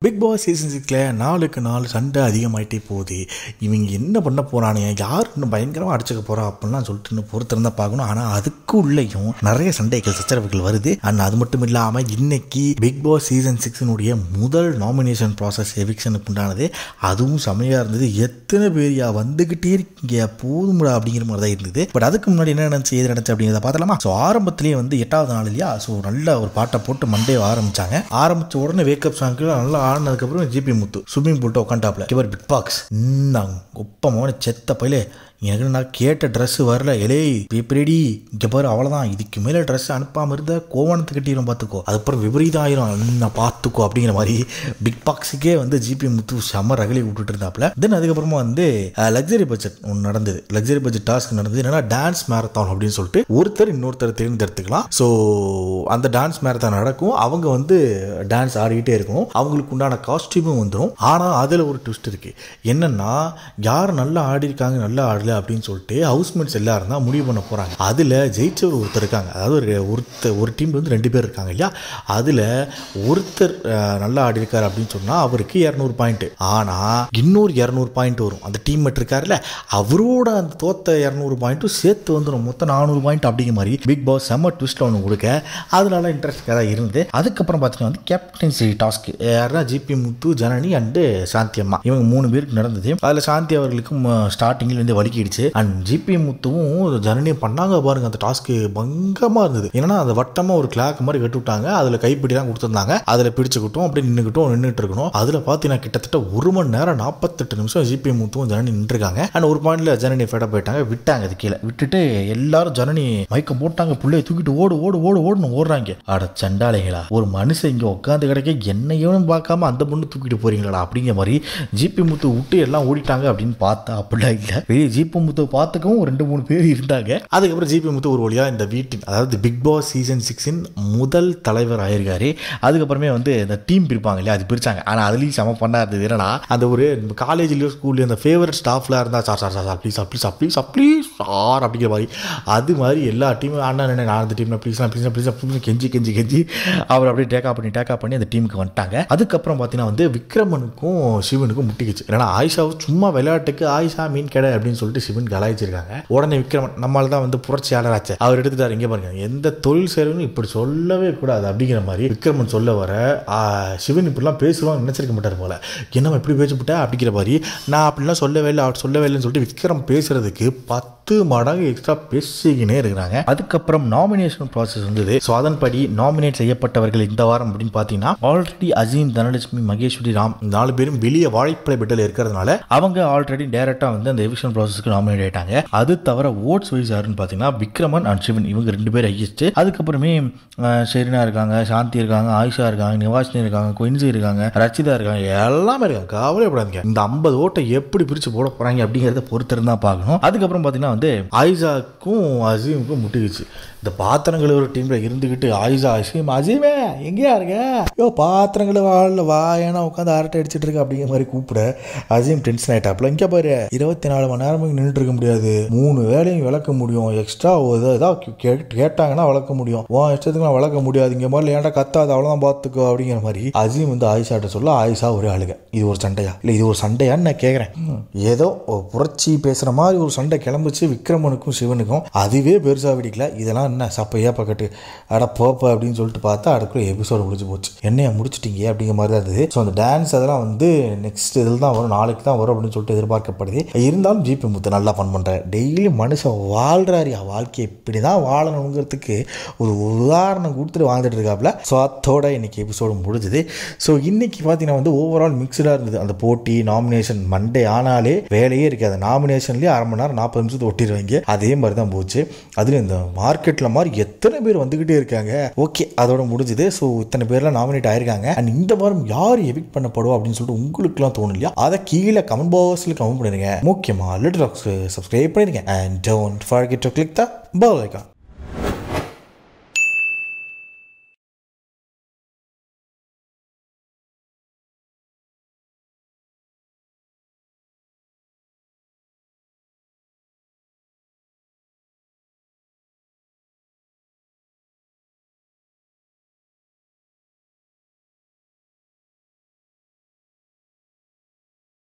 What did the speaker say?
big Boss season சிக்ஸில் நாளுக்கு நாள் சண்டை அதிகமாயிட்டே போகுது இவங்க என்ன பண்ண போகிறானுங்க யார் இன்னும் பயங்கரமாக அடிச்சுக்க போகிறா அப்படின்லாம் சொல்லிட்டு இன்னும் பொறுத்திருந்தா பார்க்கணும் ஆனால் அதுக்கு உள்ளேயும் நிறைய சண்டைகள் சச்சரவுகள் வருது அண்ட் அது மட்டும் இல்லாமல் இன்னைக்கு பிக் பாஸ் சீசன் சிக்ஸினுடைய முதல் நாமினேஷன் ப்ராசஸ் எவிக்ஷனுக்கு உண்டானது அதுவும் செமையாக இருந்தது எத்தனை பேரியா வந்துக்கிட்டே இருக்கீங்க போதும்டா அப்படிங்கிற மாதிரி தான் இருந்தது பட் அதுக்கு முன்னாடி என்ன நடந்துச்சு ஏது நடந்துச்சு அப்படிங்கிறத பார்த்தலாமா ஸோ ஆரம்பத்திலேயே வந்து எட்டாவது நாள் இல்லையா ஸோ நல்ல ஒரு பாட்டை போட்டு மண்டே ஆரம்பிச்சாங்க ஆரம்பிச்ச உடனே வேக்கப் சாங்க்கு நல்லா ஆடினதுக்கப்புறம் ஜிபி முத்து ஸ்விம்மிங் பூல்ட்டு உட்காந்துட்டாப்ல இவர் பிக் பாக்ஸ் ஒப்பமான செத்த பயிலே எனக்கு நான் கேட்ட ட்ரெஸ் வரல எலே பேப்பரேடி இங்கே பாரு அவ்வளோதான் இதுக்கு மேலே ட்ரெஸ் அனுப்பாமல் இருந்த கோவணத்தை கட்டிடும் பார்த்துக்கோ அதுக்கப்புறம் விபரீதம் ஆயிரும் நான் பார்த்துக்கோ அப்படிங்கிற மாதிரி பிக் பாக்ஸுக்கே வந்து ஜிபி முத்து செம்ம ரகலி விட்டுட்டு இருந்தாப்புல தென் அதுக்கப்புறமா வந்து லக்ஸரி பட்ஜெட் ஒன்று நடந்தது லக்ஸரி பட்ஜெட் டாஸ்க் நடந்தது என்னன்னா டான்ஸ் மேரத்தான் அப்படின்னு சொல்லிட்டு ஒருத்தர் இன்னொருத்தர் தேர்ந்தெடுத்துக்கலாம் ஸோ அந்த டான்ஸ் மேரத்தான் நடக்கும் அவங்க வந்து டான்ஸ் ஆடிக்கிட்டே இருக்கும் அவங்களுக்கு உண்டான காஸ்டியூமும் வந்துடும் ஆனால் அதில் ஒரு ட்விஸ்ட் இருக்குது என்னன்னா யார் நல்லா ஆடி இருக்காங்க நல்லா ஆடல அப்படின்னு சொல்லிட்டு ஹவுஸ்மேட்ஸ் எல்லாரும் தான் முடிவு பண்ண போகிறாங்க அதில் ஜெயிச்சவர் ஒருத்தர் இருக்காங்க அதாவது ஒரு ஒருத்தர் ஒரு டீம் வந்து ரெண்டு பேர் இருக்காங்க இல்லையா அதில் ஒருத்தர் அஹ், நல்லா ஆடி இருக்காரு அப்படின்னு சொன்னால் அவருக்கு இரநூறு பாயிண்ட் ஆனால் இன்னொரு இரநூறு பாயிண்ட் வரும் அந்த டீம் மேட் இருக்காருல்ல அவரோட அந்த தோத்த இரநூறு பாயிண்ட்டும் சேர்த்து வந்துடும் மொத்தம் நானூறு பாயிண்ட் அப்படிங்கிற மாதிரி பிக் பாஸ் செம்ம ட்விஸ்ட் ஒன்று கொடுக்க அதனால இன்ட்ரெஸ்டாக தான் இருந்தது அதுக்கப்புறம் பார்த்தீங்கன்னா வந்து கேப்டன்சி டாஸ்க் யாருன்னா ஜிபி முத்து ஜனனி அண்டு சாந்தி அம்மா இவங்க மூணு பேருக்கு நடந்தது அதில் சாந்தி அவர்களுக்கும் ஸ்டார்டிங்கில் இருந்து வலிக்கிடுச்சு அண்ட் ஜிபி முத்துவும் ஜனனியும் பண்ணாங்க பாருங்க அந்த டாஸ்க்கு பங்கமாக இருந்தது ஏன்னா அந்த வட்டமாக ஒரு கிளாக் மாதிரி கட்டி விட்டாங்க அதில் கைப்பிடி தான் கொடுத்துருந்தாங்க அதில் பிடிச்சுக்கிட்டோம் அப்படி நின்றுக்கிட்டோம் நின்றுட்டு இருக்கணும் அதில் பார்த்தீங்கன்னா கிட்டத்தட்ட ஒரு மணி நேரம் நாற்பத்தெட்டு நிமிஷம் ஜிபி முத்துவும் ஜனனி நின்றுருக்காங்க அண்ட் ஒரு பாயிண்ட்ல ஜனனி ஃபேட போயிட்டாங்க விட்டாங்க அது கீழே விட்டுட்டு எல்லாரும் ஜனனி மயக்கம் போட்டாங்க பிள்ளைய தூக்கிட்டு ஓடு ஓடு ஓடு ஓடுன்னு ஓடுறாங்க அட சண்டாளைகளா ஒரு மனுஷன் இங்கே உட்காந்து கிடைக்க என்னையும் பார்க்காம அந்த பொண்ணு தூக்கிட்டு போறீங்களா அப்படிங்கிற மாதிரி ஜிபி முத்து விட்டு எல்லாம் ஓடிட்டாங்க அப்படின்னு பார்த்தா அப்படிலாம் இல்லை வெளியே ஜிபி முத்து பார்த்துக்கவும் ஒரு ரெண்டு மூணு பேர் இருந்தாங்க அதுக்கப்புறம் ஜிபி முத்து ஒரு வழியா இந்த வீட்டின் அதாவது பிக் பாஸ் சீசன் சிக்ஸின் முதல் தலைவர் ஆயிருக்காரு அதுக்கப்புறமே வந்து இந்த டீம் பிரிப்பாங்க இல்லையா அது பிரிச்சாங்க ஆனால் அதுலேயும் செம பண்ணா இருந்தது என்னன்னா அந்த ஒரு காலேஜ்லயோ ஸ்கூல்லையோ அந்த ஃபேவரட் ஸ்டாஃப்லாம் இருந்தால் sir sir sir sir please please please please sir அப்படிங்கிற மாதிரி அது மாதிரி எல்லா டீமும் அண்ணா என்ன நான் அந்த டீமில் ப்ளீஸ் ப்ளீஸ் ப்ளீஸ் ப்ளீஸ் கெஞ்சி கெஞ்சி கெஞ்சி அவர் அப்படியே டேக்கா பண்ணி டேக்கா பண்ணி அந்த டீமுக்கு வந்துட்டாங்க அதுக்கப்புறம் பார்த்தீங்கன்னா வந்து விக்ரமனுக்கும் சிவனுக்கும் முட்டிக்கிச்சு ஏன்னா ஆயிஷாவும் சும்மா விளையாட்டுக்கு ஆயிஷா மீன் கடை அப்படின்னு சொல்லிட்டு சிவன் கலாய்ச்சிருக்காங்க உடனே விக்ரமன் நம்மளால தான் வந்து புரட்சியாளராச்சு அவர் எடுத்துட்டார் இங்கே பாருங்க எந்த தொழில் செய்யறவனும் இப்படி சொல்லவே கூடாது அப்படிங்கிற மாதிரி விக்ரமன் சொல்ல வர ஆ, சிவன் இப்படிலாம் பேசுவாங்க நினைச்சிருக்க மாட்டார் போல என்னம்மா இப்படி பேசிவிட்டா அப்படிங்கிற மாதிரி நான் அப்படிலாம் சொல்லவே இல்லை அவர் சொல்லவே இல்லைன்னு சொல்லிட்டு விக்ரம் பேசுறதுக்கு பத்து மடங்கு எக்ஸ்ட்ரா பேசிக்கினே இருக்கிறாங்க அதுக்கப்புறம் நாமினேஷன் ப்ராசஸ் வந்தது ஸோ அதன்படி நாமினேட் செய்யப்பட்டவர்கள் இந்த வாரம் அப்படின்னு பார்த்தீங்கன்னா ஆல்ரெடி அசீம் தனலட்சுமி மகேஸ்வரி ராம் இந்த நாலு பேரும் வெளியே வாழைப்பழ பெட்டில் இருக்கிறதுனால அவங்க ஆல்ரெடி டேரெக்டாக வந்து அந்த எவிஷன் ப்ராசஸ்க்கு நாமினேட் ஆயிட்டாங்க அது தவிர ஓட்ஸ் வைஸ் யாருன்னு பார்த்தீங்கன்னா விக்ரமன் அண்ட் சிவன் இவங்க ரெண்டு பேர் ஹையஸ்ட் அதுக்கப்புறமே அஹ், ஷெரினா இருக்காங்க சாந்தி இருக்காங்க ஆயிஷா இருக்காங்க நிவாஷினி இருக்காங்க கொயின்சி இருக்காங்க ரச்சிதா இருக்காங்க எல்லாமே இருக்காங்க கவலைப்படாதீங்க இந்த ஐம்பது ஓட்டை எப்படி பிரிச்சு போட போறாங்க அப்படிங்கிறத பொறுத்திருந்தா பார்க்கணும் அதுக்கப்புறம் பார்த்தீங்கன்னா வந்து ஆயிஷாக்கும் அசீமுக்கும் முட்டிக்கிச்சு இந்த பாத்திரங்கள் ஒரு டீம்ல இருந்துக்கிட்டு ஆயிஷா அசீம் அசீமே எங்கேயா இருக்க யோ பாத்திரங்கள் வாழ வா ஏன்னா உட்காந்து அரட்டை அடிச்சிட்டு இருக்க அப்படிங்கிற மாதிரி கூப்பிட அசீம் டென்ஷன் ஆயிட்டாப்ல இங்கே பாரு இருபத்தி நாலு மணி நேரமும் நின்றுட்டு இருக்க முடியாது மூணு வேலையும் விளக்க முடியும் எக்ஸ்ட்ரா ஏதாவது கேட்டாங்கன்னா வளர்க்க முடியும் உன் இஷ்டத்துக்குலாம் வளர்க்க முடியாது இங்கே மாதிரி ஏன்டா கத்தாது அவ்வளோதான் பார்த்துக்கோ அப்படிங்கிற மாதிரி அசீம் வந்து ஆயிஷாட்ட சொல்ல ஆயிஷா ஒரே அழுக இது ஒரு சண்டையா இல்லை இது ஒரு சண்டையான்னு நான் கேட்குறேன் ஏதோ ஒரு புரட்சி பேசுகிற மாதிரி ஒரு சண்டை கிளம்பிச்சு விக்ரமனுக்கும் சிவனுக்கும் அதுவே பெருசாக வெடிக்கல இதெல்லாம் என்ன சப்பையா பக்கத்து அட போப்ப அப்படின்னு சொல்லிட்டு பார்த்தா அதுக்குள்ள எபிசோடு முடிஞ்சு போச்சு என்னைய முடிச்சிட்டீங்க அப்படிங்கிற மாதிரி தான் இருந்தது ஸோ அந்த டான்ஸ் அதெல்லாம் வந்து நெக்ஸ்ட் இதில் தான் வரும் நாளைக்கு தான் வரும் அப்படின்னு சொல்லிட்டு எதிர்பார்க்கப்படுது இருந்தாலும் ஜிபி முத்து நல்லா ஃபன் பண்ணுறாரு டெய்லி மனுஷன் வாழ்றாரு வாழ்க்கையை இப்படி தான் வாழணுங்கிறதுக்கு ஒரு உதாரணம் கொடுத்துட்டு வாழ்ந்துட்டு இருக்காப்புல ஸோ அதோட இன்னைக்கு எபிசோடு முடிஞ்சுது ஸோ இன்னைக்கு பார்த்தீங்கன்னா வந்து ஓவரால் மிக்சடாக இருந்தது அந்த போட்டி நாமினேஷன் மண்டே ஆனாலே வேலையே இருக்காது நாமினேஷன்லேயே அரை மணி நேரம் நாற்பது நிமிஷத்தை ஒட்டிடுவாங்க அதே மாதிரி தான் போச்சு அதுலேயும் இந்த மார்க்கெட்டில் மாதிரி எத்தனை பேர் வந்துக்கிட்டே இருக்காங்க ஓகே அதோட முடிஞ்சுது ஸோ இத்தனை பேர்லாம் நாமினேட் ஆயிருக்காங்க அண்ட் இந்த வாரம் யார் எவிக் பண்ணப்படுவோம் அப்படின்னு சொல்லிட்டு உங்களுக்குலாம் தோணும் இல்லையா அதை கீழே கமெண்ட் பாக்ஸில் கமெண்ட் பண்ணிடுங்க முக்கியமாக லிட்டில் சப்ஸ்கிரைப் பண்ணிடுங்க and don't forget to click the bell icon